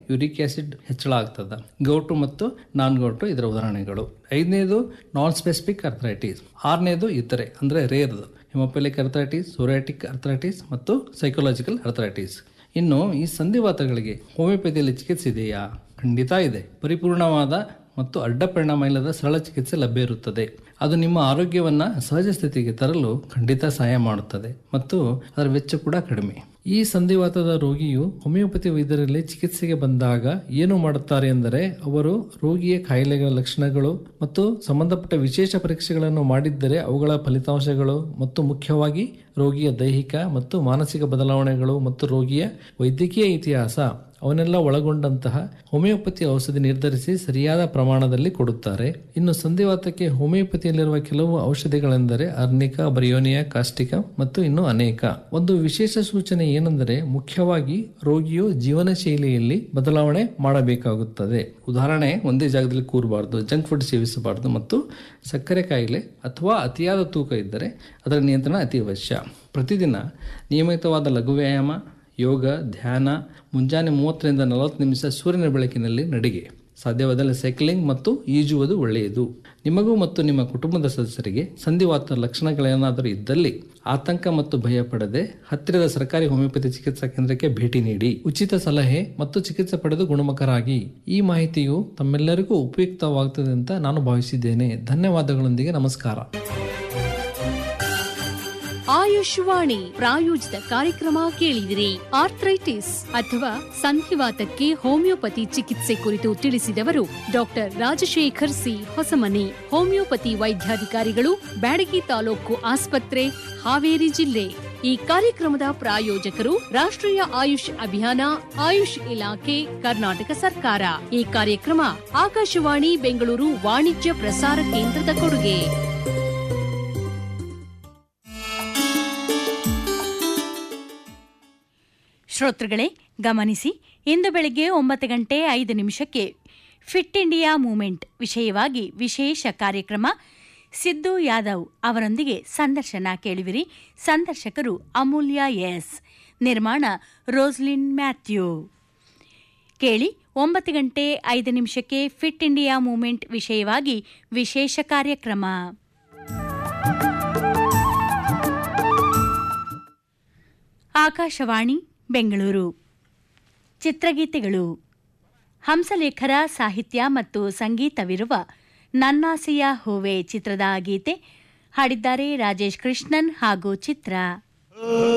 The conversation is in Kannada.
ಯುರಿಕ್ ಆಸಿಡ್ ಹೆಚ್ಚಳ ಆಗ್ತದೆ ಗೌಟು ಮತ್ತು ನಾನ್ ಗೌಟು ಇದರ ಉದಾಹರಣೆಗಳು ಐದನೇದು ನಾನ್ ಸ್ಪೆಸಿಫಿಕ್ ಅರ್ಥರೈಟಿಸ್ ಆರನೇದು ಇತರೆ ಅಂದರೆ ರೇರ್ದು ಹಿಮೋಪೆಲಿಕ್ ಅರ್ಥರೈಟಿಸ್ ಸೋರಿಯಾಟಿಕ್ ಅರ್ಥರೈಟಿಸ್ ಮತ್ತು ಸೈಕೊಲಾಜಿಕಲ್ ಅರ್ಥರೈಟಿಸ್ ಇನ್ನು ಈ ಸಂಧಿವಾತಗಳಿಗೆ ಹೋಮಿಯೋಪತಿಯಲ್ಲಿ ಚಿಕಿತ್ಸೆ ಇದೆಯಾ ಖಂಡಿತ ಇದೆ ಪರಿಪೂರ್ಣವಾದ ಮತ್ತು ಅಡ್ಡ ಪರಿಣಾಮ ಇಲ್ಲದ ಸರಳ ಚಿಕಿತ್ಸೆ ಲಭ್ಯ ಇರುತ್ತದೆ ಅದು ನಿಮ್ಮ ಆರೋಗ್ಯವನ್ನ ಸಹಜ ಸ್ಥಿತಿಗೆ ತರಲು ಖಂಡಿತ ಸಹಾಯ ಮಾಡುತ್ತದೆ ಮತ್ತು ಅದರ ವೆಚ್ಚ ಕೂಡ ಕಡಿಮೆ ಈ ಸಂಧಿವಾತದ ರೋಗಿಯು ಹೋಮಿಯೋಪತಿ ವೈದ್ಯರಲ್ಲಿ ಚಿಕಿತ್ಸೆಗೆ ಬಂದಾಗ ಏನು ಮಾಡುತ್ತಾರೆ ಎಂದರೆ ಅವರು ರೋಗಿಯ ಕಾಯಿಲೆಗಳ ಲಕ್ಷಣಗಳು ಮತ್ತು ಸಂಬಂಧಪಟ್ಟ ವಿಶೇಷ ಪರೀಕ್ಷೆಗಳನ್ನು ಮಾಡಿದ್ದರೆ ಅವುಗಳ ಫಲಿತಾಂಶಗಳು ಮತ್ತು ಮುಖ್ಯವಾಗಿ ರೋಗಿಯ ದೈಹಿಕ ಮತ್ತು ಮಾನಸಿಕ ಬದಲಾವಣೆಗಳು ಮತ್ತು ರೋಗಿಯ ವೈದ್ಯಕೀಯ ಇತಿಹಾಸ ಅವನ್ನೆಲ್ಲ ಒಳಗೊಂಡಂತಹ ಹೋಮಿಯೋಪತಿ ಔಷಧಿ ನಿರ್ಧರಿಸಿ ಸರಿಯಾದ ಪ್ರಮಾಣದಲ್ಲಿ ಕೊಡುತ್ತಾರೆ ಇನ್ನು ಸಂಧಿವಾತಕ್ಕೆ ಹೋಮಿಯೋಪತಿಯಲ್ಲಿರುವ ಕೆಲವು ಔಷಧಿಗಳೆಂದರೆ ಅರ್ನಿಕ ಬರಿಯೋನಿಯಾ ಕಾಸ್ಟಿಕ ಮತ್ತು ಇನ್ನು ಅನೇಕ ಒಂದು ವಿಶೇಷ ಸೂಚನೆ ಏನೆಂದರೆ ಮುಖ್ಯವಾಗಿ ರೋಗಿಯು ಜೀವನ ಶೈಲಿಯಲ್ಲಿ ಬದಲಾವಣೆ ಮಾಡಬೇಕಾಗುತ್ತದೆ ಉದಾಹರಣೆ ಒಂದೇ ಜಾಗದಲ್ಲಿ ಕೂರಬಾರ್ದು ಜಂಕ್ ಫುಡ್ ಸೇವಿಸಬಾರದು ಮತ್ತು ಸಕ್ಕರೆ ಕಾಯಿಲೆ ಅಥವಾ ಅತಿಯಾದ ತೂಕ ಇದ್ದರೆ ಅದರ ನಿಯಂತ್ರಣ ಅತಿ ಅವಶ್ಯ ಪ್ರತಿದಿನ ನಿಯಮಿತವಾದ ಲಘು ವ್ಯಾಯಾಮ ಯೋಗ ಧ್ಯಾನ ಮುಂಜಾನೆ ಮೂವತ್ತರಿಂದ ನಲವತ್ತು ನಿಮಿಷ ಸೂರ್ಯನ ಬೆಳಕಿನಲ್ಲಿ ನಡಿಗೆ ಸಾಧ್ಯವಾದಲ್ಲಿ ಸೈಕ್ಲಿಂಗ್ ಮತ್ತು ಈಜುವುದು ಒಳ್ಳೆಯದು ನಿಮಗೂ ಮತ್ತು ನಿಮ್ಮ ಕುಟುಂಬದ ಸದಸ್ಯರಿಗೆ ಸಂಧಿವಾತ ಲಕ್ಷಣಗಳೇನಾದರೂ ಇದ್ದಲ್ಲಿ ಆತಂಕ ಮತ್ತು ಭಯ ಪಡದೆ ಹತ್ತಿರದ ಸರ್ಕಾರಿ ಹೋಮಿಯೋಪತಿ ಚಿಕಿತ್ಸಾ ಕೇಂದ್ರಕ್ಕೆ ಭೇಟಿ ನೀಡಿ ಉಚಿತ ಸಲಹೆ ಮತ್ತು ಚಿಕಿತ್ಸೆ ಪಡೆದು ಗುಣಮುಖರಾಗಿ ಈ ಮಾಹಿತಿಯು ತಮ್ಮೆಲ್ಲರಿಗೂ ಉಪಯುಕ್ತವಾಗುತ್ತದೆ ಅಂತ ನಾನು ಭಾವಿಸಿದ್ದೇನೆ ಧನ್ಯವಾದಗಳೊಂದಿಗೆ ನಮಸ್ಕಾರ ಆಯುಷ್ವಾಣಿ ಪ್ರಾಯೋಜಿತ ಕಾರ್ಯಕ್ರಮ ಕೇಳಿದಿರಿ ಆರ್ಥ್ರೈಟಿಸ್ ಅಥವಾ ಸಂಧಿವಾತಕ್ಕೆ ಹೋಮಿಯೋಪತಿ ಚಿಕಿತ್ಸೆ ಕುರಿತು ತಿಳಿಸಿದವರು doctor Rajashekhar C Hosamani homeopathy ವೈದ್ಯಾಧಿಕಾರಿಗಳು ಬ್ಯಾಡಗಿ ತಾಲೂಕು ಆಸ್ಪತ್ರೆ ಹಾವೇರಿ ಜಿಲ್ಲೆ ಈ ಕಾರ್ಯಕ್ರಮದ ಪ್ರಾಯೋಜಕರು ರಾಷ್ಟ್ರೀಯ ಆಯುಷ್ ಅಭಿಯಾನ ಆಯುಷ್ ಇಲಾಖೆ ಕರ್ನಾಟಕ ಸರ್ಕಾರ ಈ ಕಾರ್ಯಕ್ರಮ ಆಕಾಶವಾಣಿ ಬೆಂಗಳೂರು ವಾಣಿಜ್ಯ ಪ್ರಸಾರ ಕೇಂದ್ರದ ಕೊಡುಗೆ ಶ್ರೋತೃಗಳೇ ಗಮನಿಸಿ ಇಂದು ಬೆಳಗ್ಗೆ ಒಂಬತ್ತು ಗಂಟೆ ಐದು ನಿಮಿಷಕ್ಕೆ ಫಿಟ್ ಇಂಡಿಯಾ ಮೂವ್ಮೆಂಟ್ ವಿಷಯವಾಗಿ ವಿಶೇಷ ಕಾರ್ಯಕ್ರಮ ಸಿದ್ದು ಯಾದವ್ ಅವರೊಂದಿಗೆ ಸಂದರ್ಶನ ಕೇಳುವಿರಿ ಸಂದರ್ಶಕರು ಅಮೂಲ್ಯ ಎಸ್ ನಿರ್ಮಾಣ ರೋಸ್ಲಿನ್ ಮ್ಯಾಥ್ಯೂ ಕೇಳಿ ಒಂಬತ್ತು ಗಂಟೆ ಐದು ನಿಮಿಷಕ್ಕೆ ಫಿಟ್ ಇಂಡಿಯಾ ಮೂವ್ಮೆಂಟ್ ವಿಷಯವಾಗಿ ವಿಶೇಷ ಕಾರ್ಯಕ್ರಮ ಆಕಾಶವಾಣಿ ಬೆಂಗಳೂರು ಚಿತ್ರಗೀತೆಗಳು ಹಂಸಲೇಖರ ಸಾಹಿತ್ಯ ಮತ್ತು ಸಂಗೀತವಿರುವ ನನ್ನಾಸೆಯ ಹೂವೆ ಚಿತ್ರದ ಗೀತೆ ಹಾಡಿದ್ದಾರೆ ರಾಜೇಶ್ ಕೃಷ್ಣನ್ ಹಾಗೂ ಚಿತ್ರ